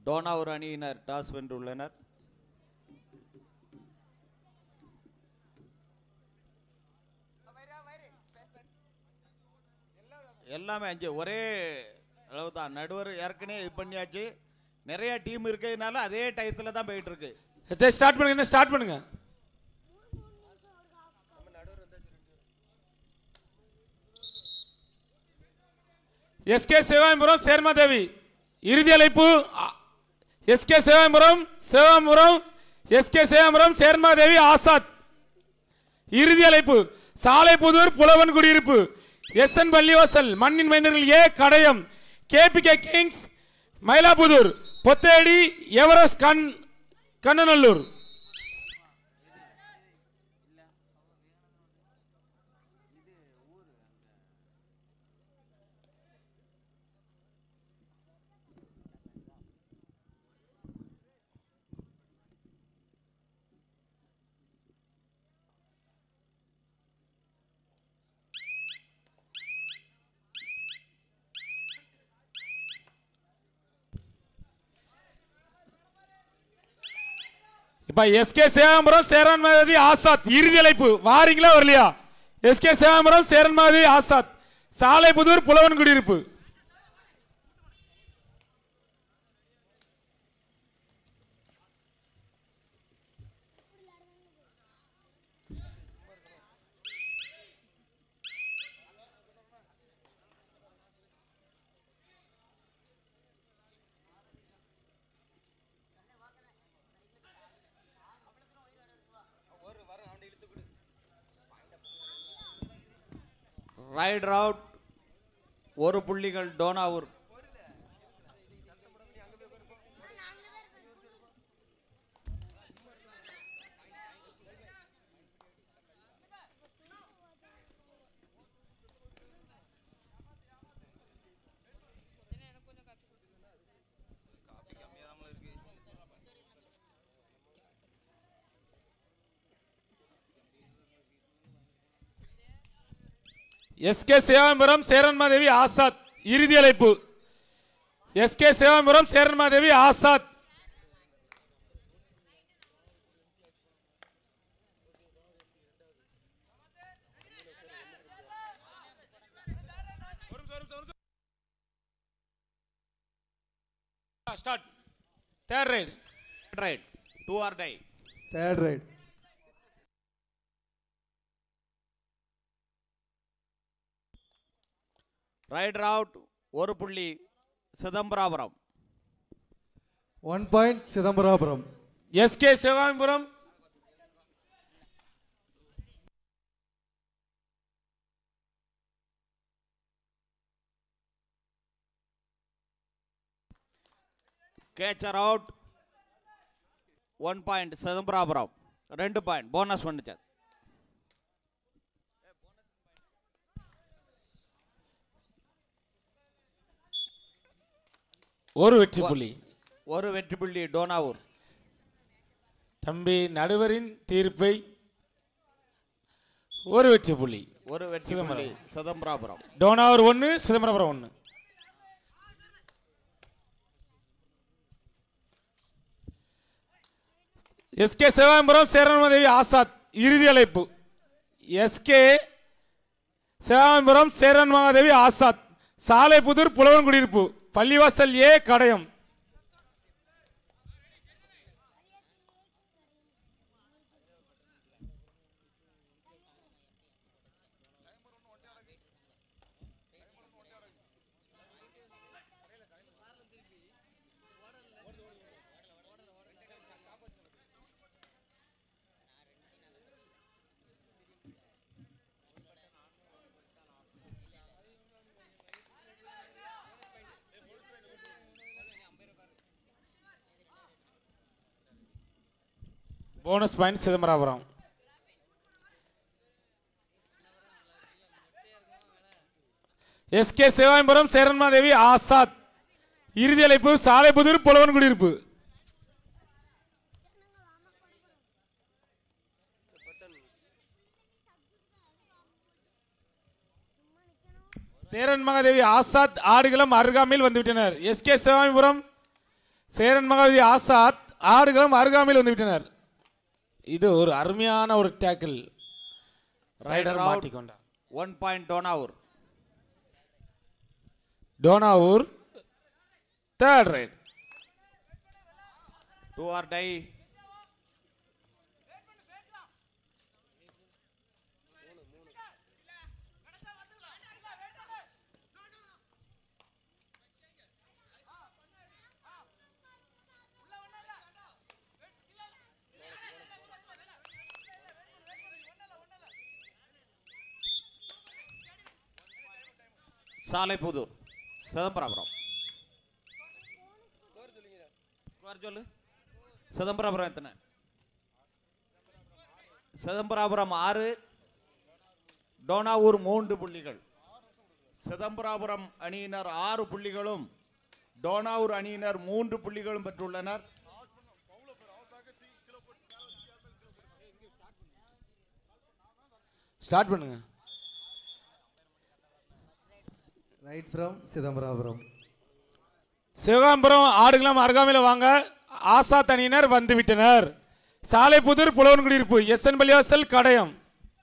டோனாவூர் அணியினர் டாஸ் வென்றுள்ளனர் எல்லாமே அஞ்சு ஒரே அளவு தான் நடுவர் ஏற்கனவே இது பண்ணியாச்சு நிறைய டீம் இருக்கிறதுனால அதே டயத்தில் தான் போயிட்டு இருக்கு ஸ்டார்ட் பண்ணுங்க என்ன ஸ்டார்ட் பண்ணுங்க எஸ்கே சிவாயம்புரம் சேர்மாதேவி இறுதி அழைப்பு எஸ்கே சிவாயம்புரம் சிவாயம்புரம் எஸ்கே சிவாயம்புரம் சேர்மாதேவி ஆசாத் இறுதி அழைப்பு சாலைப்புதூர் புலவன் குடியிருப்பு எஸ் என் பள்ளிவாசல் மண்ணின் மைந்தர்கள் A Kadayam KPK kings Mylapudur Pottedi Everest கண் கண்ணநல்லூர் இப்ப எஸ்கே சேவாம்பரம் சேரன் மகதி ஆசாத் இறுதி அழைப்பு வாரீங்களா வரலையா SK Sevamparam Cheran Magathi Azad Salaipudur Pulavan Kudiyiruppu raider out ஒரு புள்ளிகள் டோனாவூர் எஸ்கே சேவாம்பரம் சேரன்மாதேவி ஆசாத் இறுதி அழைப்பு SK Sevamparam Cheranmadevi Azad start third raid raid do or die third raid raider out ஒரு புள்ளி Chidambarapuram one point Chidambarapuram SK Sivamparam catcher out one point Chidambarapuram ரெண்டு பாயிண்ட் போனஸ் வந்துச்சு ஒரு வெற்றி புள்ளி ஒரு வெற்றி புள்ளி டோனாவூர் தம்பி நடுவரின் தீர்ப்பை ஒரு வெற்றி புள்ளி ஒரு வெற்றி புள்ளி சிதம்பராபுரம் டோனாவர் ஒன்று சிதம்பரபுரம் ஒன்று எஸ்கே சிவாம்பரம் சேரன்மதேவி ஆசாத் இறுதி அழைப்பு SK Sivamparam Cheran Mahadevi Azad Salaipudur Pulavan Kudiyiruppu Pallivasal A Kadayam bonus point Chidambarapuram SK Sivayamparam Cheranmadevi Azad இறுதி அழைப்பு சாலைப்புதூர் புலவன் குடியிருப்பு சேரன் மகாதேவி ஆசாத் ஆடுகளம் அருகாமையில் வந்துவிட்டனர் எஸ்கே சிவாயபுரம் சேரன் மகாவதி ஆசாத் ஆடுகளம் அருகாமையில் வந்து விட்டனர் இது ஒரு அருமையான ஒரு டேக்கிள் ரைடர் Right out. மாட்டிக்கொண்டார் one point Dohnavur Dohnavur third raid do or die Salaipudur Chidambarapuram score சொல்லு சிதம்பராபுரம் எத்தனை சிதம்பராபுரம் ஆறு டோனாவூர் மூன்று புள்ளிகள் சிதம்பராபுரம் அணியினர் ஆறு புள்ளிகளும் டோனாவூர் அணியினர் மூன்று புள்ளிகளும் பெற்றுள்ளனர் ஸ்டார்ட் பண்ணுங்க ரைட் ஃப்ரம் சிதம்பராபுரம் சிவகாம்பரம் ஆடுகளம் அருகாமையில் வாங்க ஆசாத் அணியினர் வந்து விட்டனர் சாலைப்புதூர் புலவன் குடியிருப்பு எஸ் என் பள்ளிவாசல் கடையம்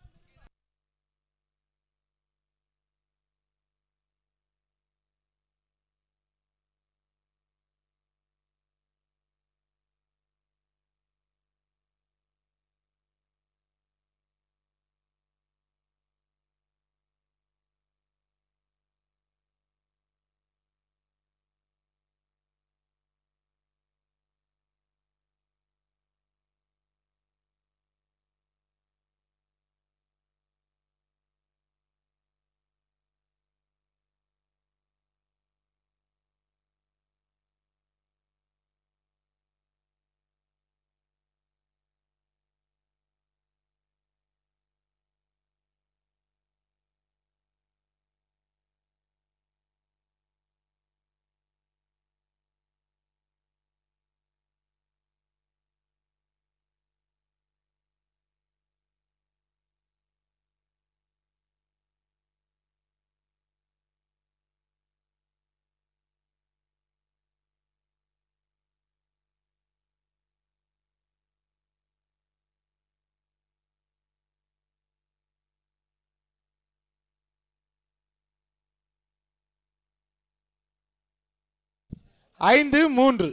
ஐந்து மூன்று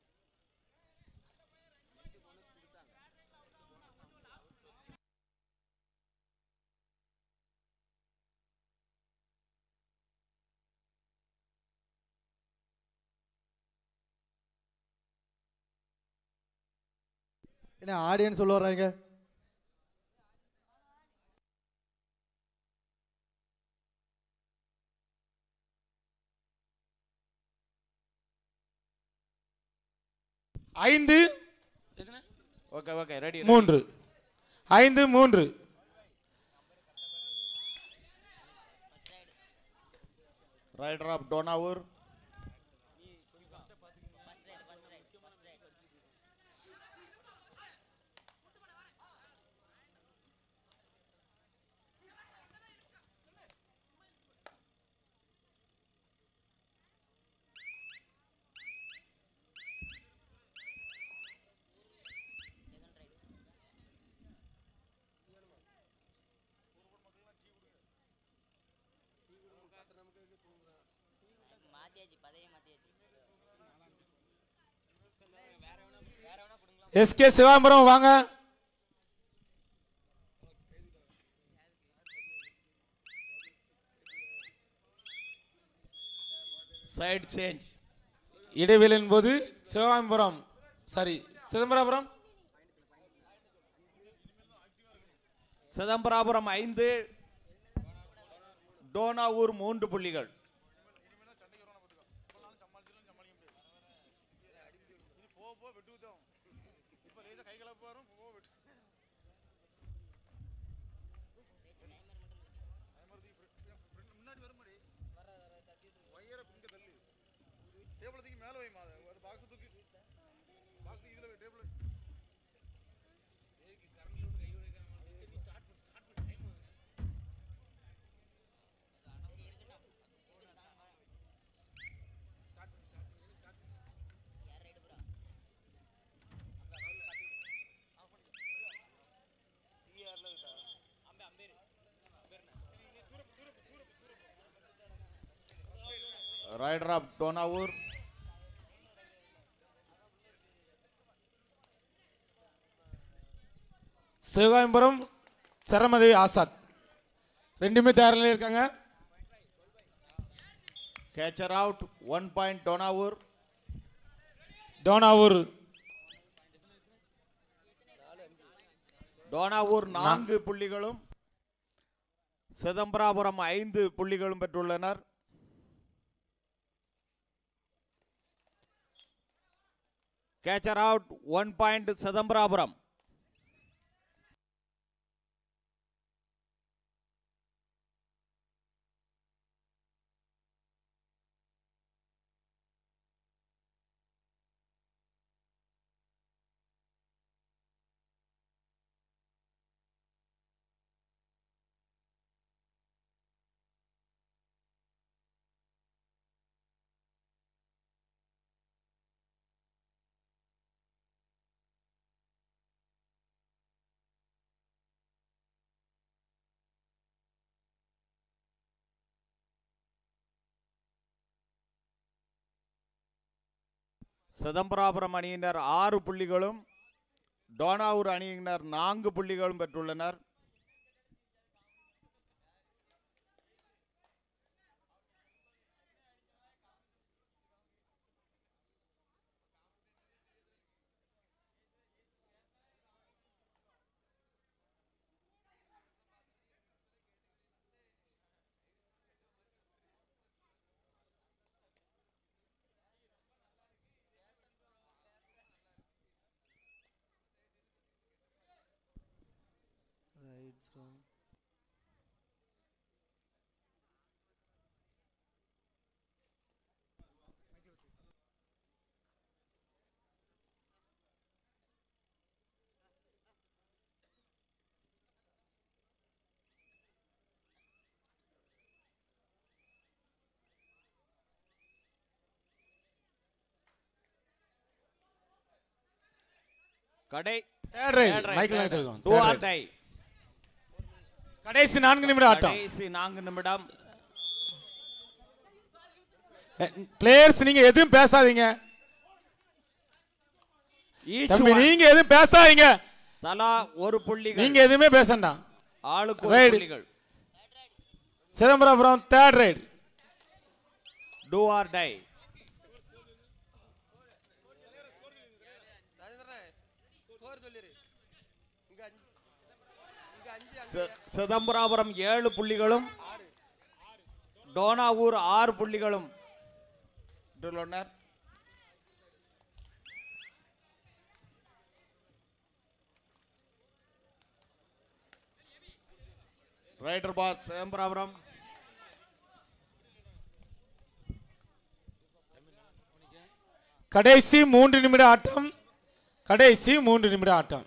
என்ன ஆடியன்ஸ் சொல்ல வர்றாங்க ஐந்து ஓகே ஓகே ரெடி மூன்று ஐந்து மூன்று ரைடர் ஆஃப் டோனாவூர் மாத்தியாச்சு பதவியே மாத்தியாச்சு எஸ்கே சிவாம்பரம் வாங்க சைடு சேஞ்ச் இடைவேளையின் போது சிவாம்பரம் சாரி சிதம்பராபுரம் சிதம்பராபுரம் ஐந்து டோனாவூர் மூன்று புள்ளிகள் ரைடர் ஆஃப் டோனாவூர் சிவகாயபுரம் சரமதேவி ஆசாத் ரெண்டுமே தயார் நிலையில் இருக்காங்க catcher out one point Dohnavur Dohnavur Dohnavur நான்கு புள்ளிகளும் சிதம்பராபுரம் ஐந்து புள்ளிகளும் பெற்றுள்ளனர் catcher out one point Chidambarapuram Chidambarapuram அணியினர் ஆறு புள்ளிகளும் டோனாவூர் அணியினர் நான்கு புள்ளிகளும் பெற்றுள்ளனர் Right from கடை Third right. மைக்கேல் நினைச்சு இருக்கோம். Do Third or right. Die கடைசி நான்கு நிமிட ஆட்டம் கடைசி நான்கு நிமிடம் பிளேயர்ஸ் நீங்க எதுவும் பேசாதீங்க Each தம்பி one. நீங்க எதுவும் பேசாதீங்க தலா ஒரு புள்ளிகள் நீங்க எதுவுமே பேசண்டாம் ஆளுக்கு ஒரு Right. புள்ளிகள் Chidambarapuram third raid do or die சி- சிதம்பராபுரம் ஏழு புள்ளிகளும் டோனாவூர் ஆறு புள்ளிகளும் பெற்றுள்ளனர் ரைடர் பாஸ் சிதம்பராபுரம் கடைசி மூன்று நிமிட ஆட்டம் கடைசி மூன்று நிமிட ஆட்டம்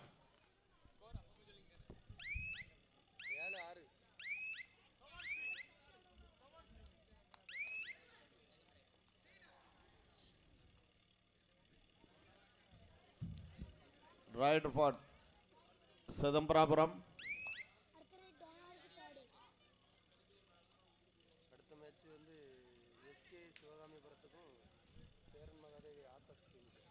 ரைடர் ஃபார் சிதம்பராபுரம் அடுத்த மேட்ச் வந்து எஸ்கே சிவகாமிபுரத்துக்கும் சேரன் மகாதேவி ஆசாத் டீமுக்கு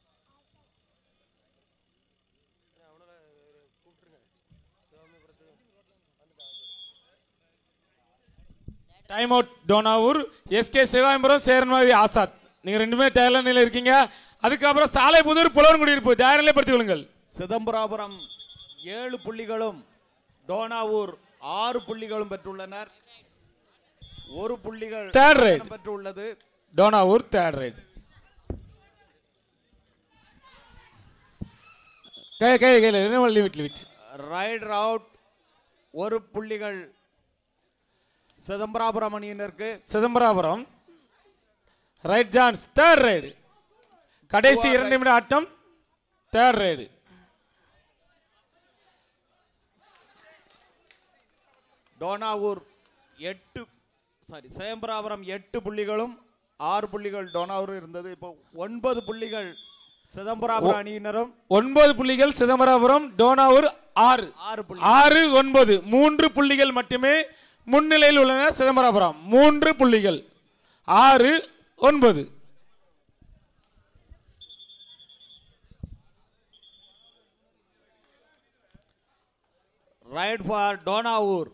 அவனால கூப்பிட்டுருங்க சிவகாமிபுரத்துக்கு வந்துட்டான் time out Dohnavur SK Sivayamparam Cheranmadhi Azad நீங்க ரெண்டுமே தயார் நிலையில் இருக்கீங்க அதுக்கப்புறம் சாலை புதூர் புலவன் குடியிருப்பு தயார் நிலைப்படுத்திக் கொள்ளுங்கள் சிதம்பராபுரம் ஏழு புள்ளிகளும் டோனாவூர் ஆறு புள்ளிகளும் பெற்றுள்ளனர் ஒரு புள்ளிகள் Third right. இடம் பெற்றுள்ளது டோனாவூர் தேர்ட் ரைட் கை கை கையில் லிமிட் லிமிட் ரைடர் அவுட் ஒரு புள்ளிகள் சிதம்பராபுரம் அணியினருக்கு Chidambarapuram raid chance third raid கடைசி Two are இரண்டு நிமிட ஆட்டம் தேர்ட் ரைடு டோனாவூர் எட்டு சாரி சிதம்பராபுரம் எட்டு புள்ளிகளும் ஆறு புள்ளிகள் டோனாவூர் இருந்தது இப்போ ஒன்பது புள்ளிகள் சிதம்பராபுரம் அணியினரும் ஒன்பது புள்ளிகள் சிதம்பராபுரம் டோனாவூர் ஆறு ஆறு புள்ளி ஆறு ஒன்பது மூன்று புள்ளிகள் மட்டுமே முன்னிலையில் உள்ளன சிதம்பராபுரம் மூன்று புள்ளிகள் ஆறு ஒன்பது raid for Dohnavur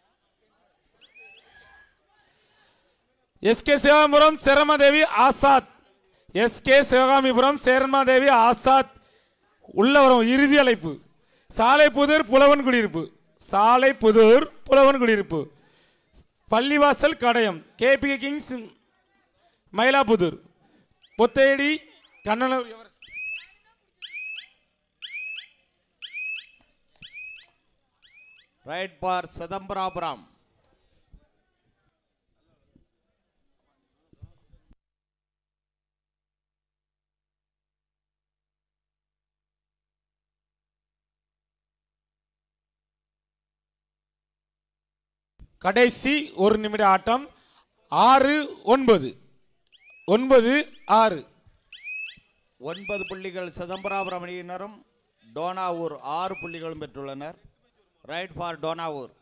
SK Sivakamipuram Seramadevi Azad SK Sivakamipuram Seramadevi Azad உள்ள வரும் இறுதி அழைப்பு சாலை புதூர் புலவன் குடியிருப்பு சாலை Pudur Pulavan Kudiyiruppu Pallivasal Kadayam KP kings Mylapudur Pottedi Kannanur Everest. Raid for Chidambarapuram கடைசி ஒரு நிமிட ஆட்டம் ஆறு ஒன்பது ஒன்பது ஆறு ஒன்பது புள்ளிகள் சிதம்பராபுரம் அணியினரும் டோனாவூர் ஆறு புள்ளிகளும் பெற்றுள்ளனர் ரைட் ஃபார் டோனாவூர்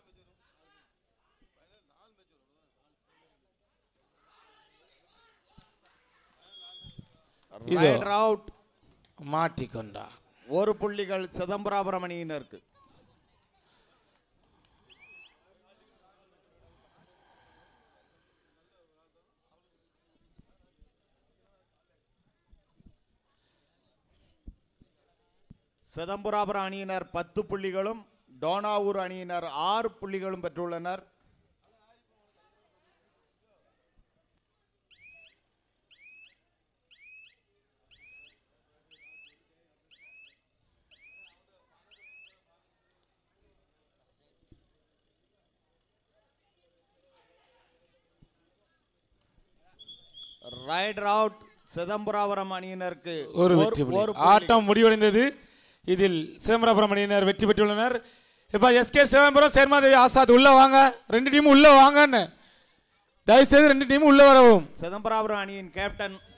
இதோ. ரைட் அவுட் மாட்டிக்கொண்டார் ஒரு புள்ளிகள் சிதம்பராபுரம் அணியினருக்கு சிதம்பராபுரம் அணியினர் பத்து புள்ளிகளும் டோனாவூர் அணியினர் ஆறு புள்ளிகளும் பெற்றுள்ளனர் ரைட் அவுட் சிதம்பராபுரம் அணியினருக்கு ஒரு வெற்றி புள்ளி. ஒரு புள்ளி. ஆட்டம் முடிவடைந்தது இதில் சிதம்பரம் அணியினர் வெற்றி பெற்றுள்ளனர் இப்ப எஸ்கே சிதம்பரம் சேர்மாதேவி ஆசாத் உள்ள வாங்க ரெண்டு டீமும் உள்ள வாங்கன்னு தயவு செய்து ரெண்டு டீமும் உள்ள வரவும் சிதம்பராபுரம் அணியின் கேப்டன்